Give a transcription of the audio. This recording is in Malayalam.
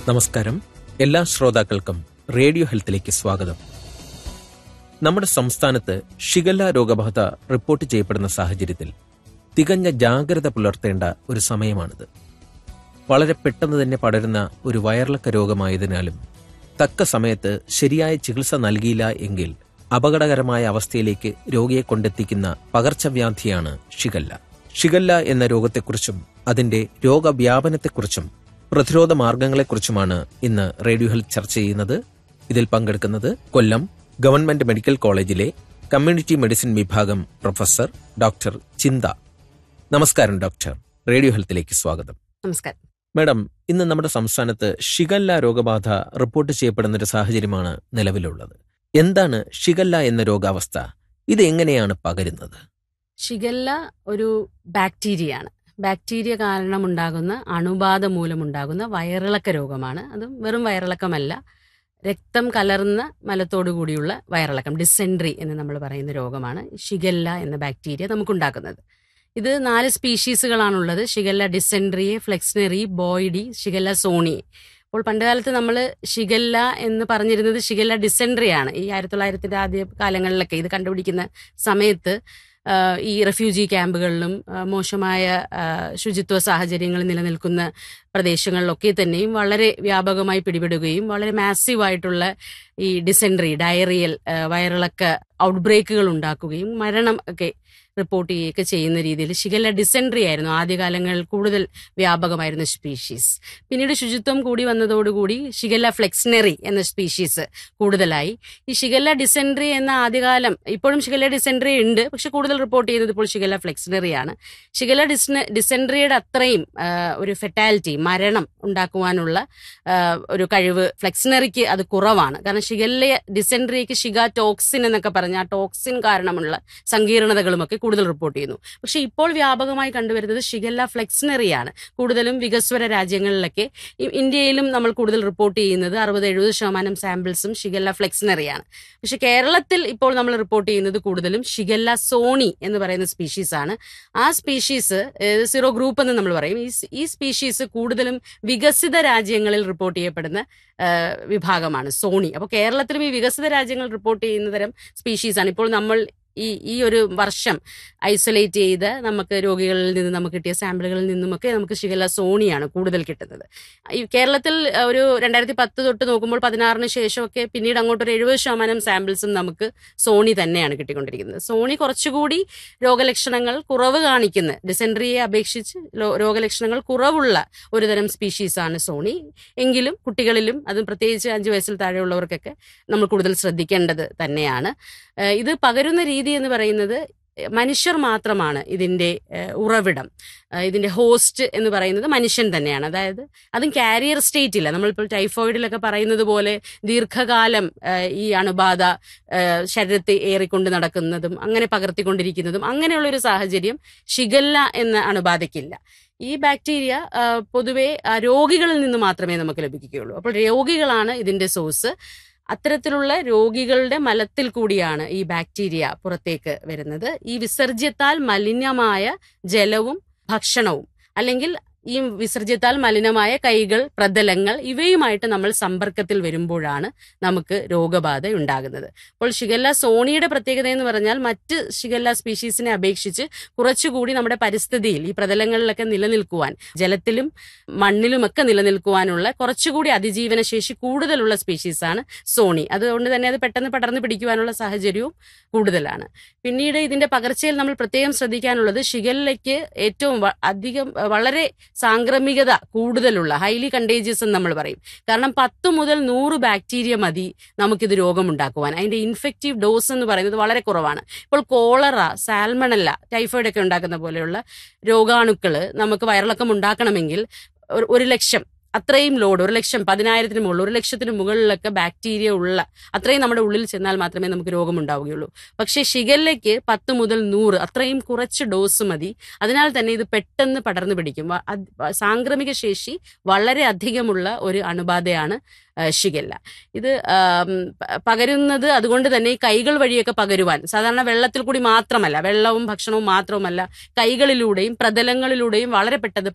നമസ്കാരം എല്ലാ ശ്രോതാക്കൾക്കും റേഡിയോ ഹെൽത്തിലേക്ക് സ്വാഗതം നമ്മുടെ സംസ്ഥാനത്ത് ഷിഗല്ല രോഗബാധ റിപ്പോർട്ട് ചെയ്യപ്പെടുന്ന സാഹചര്യത്തിൽ തികഞ്ഞ ജാഗ്രത പുലർത്തേണ്ട ഒരു സമയമാണിത് വളരെ പെട്ടെന്ന് തന്നെ പടരുന്ന ഒരു വയറിളക്ക രോഗമായതിനാലും തക്ക സമയത്ത് ശരിയായ ചികിത്സ നൽകിയില്ല എങ്കിൽ അപകടകരമായ അവസ്ഥയിലേക്ക് രോഗിയെ കൊണ്ടെത്തിക്കുന്ന പകർച്ചവ്യാധിയാണ് ഷിഗല്ല ഷിഗല്ല എന്ന രോഗത്തെക്കുറിച്ചും അതിന്റെ രോഗവ്യാപനത്തെക്കുറിച്ചും പ്രതിരോധ മാർഗങ്ങളെക്കുറിച്ചുമാണ് ഇന്ന് റേഡിയോ ഹെൽത്ത് ചർച്ച ചെയ്യുന്നത് ഇതിൽ പങ്കെടുക്കുന്നത് കൊല്ലം ഗവൺമെന്റ് മെഡിക്കൽ കോളേജിലെ കമ്മ്യൂണിറ്റി മെഡിസിൻ വിഭാഗം പ്രൊഫസർ ഡോക്ടർ ചിന്ത നമസ്കാരം ഡോക്ടർ റേഡിയോ ഹെൽത്തിലേക്ക് സ്വാഗതം നമസ്കാരം മാഡം ഇന്ന് നമ്മുടെ സംസ്ഥാനത്ത് ഷിഗല്ല രോഗബാധ റിപ്പോർട്ട് ചെയ്യപ്പെടുന്ന ഒരു സാഹചര്യമാണ് നിലവിലുള്ളത് എന്താണ് ഷിഗല്ല എന്ന രോഗാവസ്ഥ ഇത് എങ്ങനെയാണ് പകരുന്നത് ഷിഗല്ല ഒരു ബാക്ടീരിയയാണ് ബാക്ടീരിയ കാരണമുണ്ടാകുന്ന അണുബാധ മൂലമുണ്ടാകുന്ന വയറിളക്ക രോഗമാണ് അതും വെറും വയറിളക്കമല്ല രക്തം കലർന്ന മലത്തോടു കൂടിയുള്ള വയറിളക്കം ഡിസെൻട്രി എന്ന് നമ്മൾ പറയുന്ന രോഗമാണ് ഷിഗല്ല എന്ന ബാക്ടീരിയ നമുക്കുണ്ടാക്കുന്നത് ഇത് നാല് സ്പീഷീസുകളാണുള്ളത് ഷിഗല്ല ഡിസെൻട്രിയെ ഫ്ലെക്സ്നറി ബോയ്ഡി ഷിഗല്ല സോണി അപ്പോൾ പണ്ടുകാലത്ത് നമ്മൾ ഷിഗല്ല എന്ന് പറഞ്ഞിരുന്നത് ഷിഗല്ല ഡിസെൻട്രി ആണ് ഈ ആയിരത്തി തൊള്ളായിരത്തിന്റെ ആദ്യ കാലങ്ങളിലൊക്കെ ഇത് കണ്ടുപിടിക്കുന്ന സമയത്ത് ആ, ഈ റെഫ്യൂജി ക്യാമ്പുകളിലും ആ, മോശമായ ആ, ശുചിത്വ സാഹചര്യങ്ങൾ നിലനിൽക്കുന്ന പ്രദേശങ്ങളിലൊക്കെ തന്നെയും വളരെ വ്യാപകമായി പിടിപെടുകയും വളരെ മാസീവായിട്ടുള്ള ഈ ഡിസെൻട്രി ഡയറിയൽ ആ, വയറിളക്ക ഔട്ട്ബ്രേക്കുകൾ ഉണ്ടാക്കുകയും മരണം ഒക്കെ റിപ്പോർട്ട് ചെയ്യുകയൊക്കെ ചെയ്യുന്ന രീതിയിൽ ഷിഗല്ല ഡിസെൻട്രി ആയിരുന്നു ആദ്യകാലങ്ങളിൽ കൂടുതൽ വ്യാപകമായിരുന്ന സ്പീഷീസ് പിന്നീട് ശുചിത്വം കൂടി വന്നതോടുകൂടി ഷിഗല്ല ഫ്ലെക്സ്നറി എന്ന സ്പീഷീസ് കൂടുതലായി ഈ ഷിഗല്ല ഡിസെൻട്രി എന്ന ആദ്യകാലം ഇപ്പോഴും ഷിഗല്ല ഡിസെൻട്രി ഉണ്ട് പക്ഷെ കൂടുതൽ റിപ്പോർട്ട് ചെയ്യുന്നത് ഇപ്പോൾ ഷിഗല്ല ഫ്ലെക്സ്നറി ആണ് ഷിഗല്ല ഡിസ്ന ഡിസെൻട്രിയുടെ അത്രയും ആ, ഒരു ഫെറ്റാലിറ്റി മരണം ഉണ്ടാക്കുവാനുള്ള ആ, ഒരു കഴിവ് ഫ്ലെക്സ്നറിക്ക് അത് കുറവാണ് കാരണം ഷിഗല്ല ഡിസെൻട്രിക്ക് ഷിഗ ടോക്സിൻ എന്നൊക്കെ പറഞ്ഞ ആ ടോക്സിൻ കാരണമുള്ള സങ്കീർണതകളുമൊക്കെ കൂടുതൽ റിപ്പോർട്ട് ചെയ്യുന്നു പക്ഷെ ഇപ്പോൾ വ്യാപകമായി കണ്ടുവരുന്നത് ഷിഗല്ല ഫ്ലെക്സ്നറിയാണ് കൂടുതലും വികസ്വര രാജ്യങ്ങളിലൊക്കെ ഇ- ഇന്ത്യയിലും നമ്മൾ കൂടുതൽ റിപ്പോർട്ട് ചെയ്യുന്നത് അറുപത് എഴുപത് ശതമാനം സാമ്പിൾസും ഷിഗല്ല ഫ്ലെക്സ്നറിയാണ് പക്ഷെ കേരളത്തിൽ ഇപ്പോൾ നമ്മൾ റിപ്പോർട്ട് ചെയ്യുന്നത് കൂടുതലും ഷിഗല്ല സോണി എന്ന് പറയുന്ന സ്പീഷീസ് ആണ് ആ സ്പീഷീസ് സീറോ ഗ്രൂപ്പ് എന്ന് നമ്മൾ പറയും ഈ സ്- ഈ സ്പീഷീസ് കൂടുതലും വികസിത രാജ്യങ്ങളിൽ റിപ്പോർട്ട് ചെയ്യപ്പെടുന്ന ആ, വിഭാഗമാണ് സോണി അപ്പോൾ കേരളത്തിലും ഈ വികസിത രാജ്യങ്ങൾ റിപ്പോർട്ട് ചെയ്യുന്ന തരം സ്പീഷീസ് ആണ് ഇപ്പോൾ നമ്മൾ ഈ ഈ ഒരു വർഷം ഐസൊലേറ്റ് ചെയ്ത് നമുക്ക് രോഗികളിൽ നിന്ന് നമുക്ക് കിട്ടിയ സാമ്പിളുകളിൽ നിന്നുമൊക്കെ നമുക്ക് ഷിഗല്ല സോണിയാണ് കൂടുതൽ കിട്ടുന്നത് ഈ കേരളത്തിൽ അഹ്, ഒരു രണ്ടായിരത്തി പത്ത് തൊട്ട് നോക്കുമ്പോൾ പതിനാറിന് ശേഷമൊക്കെ പിന്നീട് അങ്ങോട്ട് ഒരു എഴുപത് ശതമാനം സാമ്പിൾസും നമുക്ക് സോണി തന്നെയാണ് കിട്ടിക്കൊണ്ടിരിക്കുന്നത് സോണി കുറച്ചുകൂടി രോഗലക്ഷണങ്ങൾ കുറവ് കാണിക്കുന്ന ഡിസെൻട്രിയെ അപേക്ഷിച്ച് ലോ- രോഗലക്ഷണങ്ങൾ കുറവുള്ള ഒരു തരം സ്പീഷീസാണ് സോണി എങ്കിലും കുട്ടികളിലും അതും പ്രത്യേകിച്ച് അഞ്ച് വയസ്സിൽ താഴെയുള്ളവർക്കൊക്കെ നമ്മൾ കൂടുതൽ ശ്രദ്ധിക്കേണ്ടത് തന്നെയാണ് ഏഹ് ഇത് പകരുന്ന രീതി എന്ന് പറയുന്നത് മനുഷ്യർ മാത്രമാണ് ഇതിന്റെ ഏഹ് ഉറവിടം ഏഹ് ഇതിന്റെ ഹോസ്റ്റ് എന്ന് പറയുന്നത് മനുഷ്യൻ തന്നെയാണ് അതായത് അതും കാരിയർ സ്റ്റേറ്റ് ഇല്ല നമ്മളിപ്പോൾ ടൈഫോയിഡിലൊക്കെ പറയുന്നത് പോലെ ദീർഘകാലം ഏഹ് ഈ അണുബാധ ഏഹ് ശരീരത്തെ ഏറിക്കൊണ്ട് നടക്കുന്നതും അങ്ങനെ പകർത്തിക്കൊണ്ടിരിക്കുന്നതും അങ്ങനെയുള്ള ഒരു സാഹചര്യം ഷിഗല്ല എന്ന അണുബാധയ്ക്കില്ല ഈ ബാക്ടീരിയ ആ, പൊതുവെ ആ, രോഗികളിൽ നിന്ന് മാത്രമേ നമുക്ക് ലഭിക്കുകയുള്ളൂ അപ്പോൾ രോഗികളാണ് ഇതിന്റെ സോഴ്സ് അത്തരത്തിലുള്ള രോഗികളുടെ മലത്തിൽ കൂടിയാണ് ഈ ബാക്ടീരിയ പുറത്തേക്ക് വരുന്നത് ഈ വിസർജ്യത്താൽ മലിനമായ ജലവും ഭക്ഷണവും അല്ലെങ്കിൽ ഈ വിസർജ്യത്താൽ മലിനമായ കൈകൾ പ്രതലങ്ങൾ ഇവയുമായിട്ട് നമ്മൾ സമ്പർക്കത്തിൽ വരുമ്പോഴാണ് നമുക്ക് രോഗബാധ ഉണ്ടാകുന്നത് അപ്പോൾ ഷിഗല്ല സോണിയുടെ പ്രത്യേകത എന്ന് പറഞ്ഞാൽ മറ്റ് ഷിഗല്ല സ്പീഷീസിനെ അപേക്ഷിച്ച് കുറച്ചുകൂടി നമ്മുടെ പരിസ്ഥിതിയിൽ ഈ പ്രതലങ്ങളിലൊക്കെ നിലനിൽക്കുവാൻ ജലത്തിലും മണ്ണിലുമൊക്കെ നിലനിൽക്കുവാനുള്ള കുറച്ചുകൂടി അതിജീവന ശേഷി കൂടുതലുള്ള സ്പീഷീസാണ് സോണി അതുകൊണ്ട് തന്നെ അത് പെട്ടെന്ന് പടർന്നു പിടിക്കുവാനുള്ള സാഹചര്യവും കൂടുതലാണ് പിന്നീട് ഇതിന്റെ പകർച്ചയിൽ നമ്മൾ പ്രത്യേകം ശ്രദ്ധിക്കാനുള്ളത് ഷിഗല്ലയ്ക്ക് ഏറ്റവും വ- അധികം അഹ് വളരെ സാംക്രമികത കൂടുതലുള്ള ഹൈലി കണ്ടേജിയസ് എന്ന് നമ്മൾ പറയും കാരണം പത്ത് മുതൽ നൂറ് ബാക്ടീരിയ മതി നമുക്കിത് രോഗമുണ്ടാക്കുവാൻ അതിന്റെ ഇൻഫെക്റ്റീവ് ഡോസ് എന്ന് പറയുന്നത് വളരെ കുറവാണ് ഇപ്പോൾ കോളറ സാൽമണല്ല ടൈഫോയിഡ് ഒക്കെ ഉണ്ടാക്കുന്ന പോലെയുള്ള രോഗാണുക്കൾ നമുക്ക് വയറിളക്കം ഉണ്ടാക്കണമെങ്കിൽ ഒരു- ഒരു ലക്ഷം അത്രയും ലോഡ് ഒരു ലക്ഷം പതിനായിരത്തിന് മുകളിൽ ഒരു ലക്ഷത്തിന് മുകളിലൊക്കെ ബാക്ടീരിയ ഉള്ള അത്രയും നമ്മുടെ ഉള്ളിൽ ചെന്നാൽ മാത്രമേ നമുക്ക് രോഗമുണ്ടാവുകയുള്ളൂ പക്ഷേ ഷിഗല്ലയ്ക്ക് പത്ത് മുതൽ നൂറ് അത്രയും കുറച്ച് ഡോസ് മതി അതിനാൽ തന്നെ ഇത് പെട്ടെന്ന് പടർന്നു പിടിക്കും വ- അത് സാംക്രമിക ശേഷി വളരെ അധികമുള്ള ഒരു അണുബാധയാണ് ആ, ഷിഗല്ല ഇത് ആം, പ- പകരുന്നത് അതുകൊണ്ട് തന്നെ ഈ കൈകൾ വഴിയൊക്കെ പകരുവാൻ സാധാരണ വെള്ളത്തിൽ കൂടി മാത്രമല്ല വെള്ളവും ഭക്ഷണവും മാത്രവുമല്ല കൈകളിലൂടെയും പ്രതലങ്ങളിലൂടെയും വളരെ പെട്ടെന്ന്